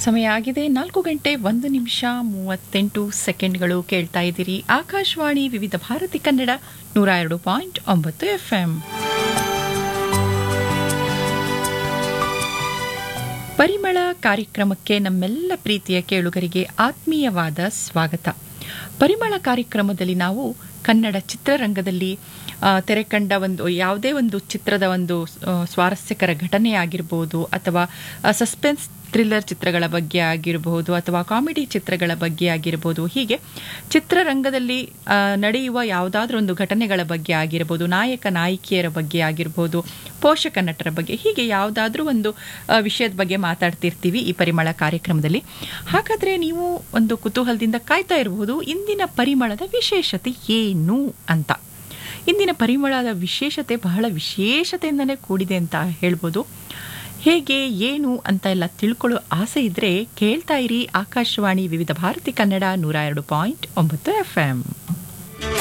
ಸಮಯ ಆಗಿದೆ ನಾಲ್ಕು ಗಂಟೆ ಒಂದು ನಿಮಿಷ ಮೂವತ್ತೆಂಟು ಸೆಕೆಂಡ್ಗಳು ಕೇಳ್ತಾ ಇದ್ದೀರಿ ಆಕಾಶವಾಣಿ ವಿವಿಧ ಭಾರತಿ ಕನ್ನಡ ನೂರ ಎರಡು ಪಾಯಿಂಟ್ ಒಂಬತ್ತು ಎಫ್ ಎಂ ಪರಿಮಳ ಕಾರ್ಯಕ್ರಮಕ್ಕೆ ನಮ್ಮೆಲ್ಲ ಪ್ರೀತಿಯ ಕೇಳುಗರಿಗೆ ಆತ್ಮೀಯವಾದ ಸ್ವಾಗತ ಪರಿಮಳ ಕಾರ್ಯಕ್ರಮದಲ್ಲಿ ನಾವು ಕನ್ನಡ ಚಿತ್ರರಂಗದಲ್ಲಿ ಆ, ತೆರೆ ಕಂಡ ಒಂದು ಯಾವುದೇ ಒಂದು ಚಿತ್ರದ ಒಂದು ಆ, ಸ್ವಾರಸ್ಯಕರ ಘಟನೆ ಆಗಿರ್ಬೋದು ಅಥವಾ ಸಸ್ಪೆನ್ಸ್ ಥ್ರಿಲ್ಲರ್ ಚಿತ್ರಗಳ ಬಗ್ಗೆ ಆಗಿರಬಹುದು ಅಥವಾ ಕಾಮಿಡಿ ಚಿತ್ರಗಳ ಬಗ್ಗೆ ಆಗಿರ್ಬೋದು ಹೀಗೆ ಚಿತ್ರರಂಗದಲ್ಲಿ ಆ, ನಡೆಯುವ ಯಾವುದಾದ್ರೂ ಒಂದು ಘಟನೆಗಳ ಬಗ್ಗೆ ಆಗಿರ್ಬೋದು ನಾಯಕ ನಾಯಕಿಯರ ಬಗ್ಗೆ ಆಗಿರ್ಬೋದು ಪೋಷಕ ನಟರ ಬಗ್ಗೆ ಹೀಗೆ ಯಾವುದಾದ್ರೂ ಒಂದು ಆ, ವಿಷಯದ ಬಗ್ಗೆ ಮಾತಾಡ್ತಿರ್ತೀವಿ ಈ ಪರಿಮಳ ಕಾರ್ಯಕ್ರಮದಲ್ಲಿ ಹಾಗಾದರೆ ನೀವು ಒಂದು ಕುತೂಹಲದಿಂದ ಕಾಯ್ತಾ ಇರಬಹುದು ಇಂದಿನ ಪರಿಮಳದ ವಿಶೇಷತೆ ಏನು ಅಂತ ಇಂದಿನ ಪರಿಮಳದ ವಿಶೇಷತೆ ಬಹಳ ವಿಶೇಷತೆಯಿಂದಲೇ ಕೂಡಿದೆ ಅಂತ ಹೇಳ್ಬೋದು ಹೇಗೆ ಏನು ಅಂತ ಎಲ್ಲ ತಿಳ್ಕೊಳ್ಳೋ ಆಸೆ ಇದ್ರೆ ಕೇಳ್ತಾ ಇರಿ ಆಕಾಶವಾಣಿ ವಿವಿಧ ಭಾರತಿ ಕನ್ನಡ ನೂರ ಎರಡು ಪಾಯಿಂಟ್ ಒಂಬತ್ತು ಎಫ್ ಎಂ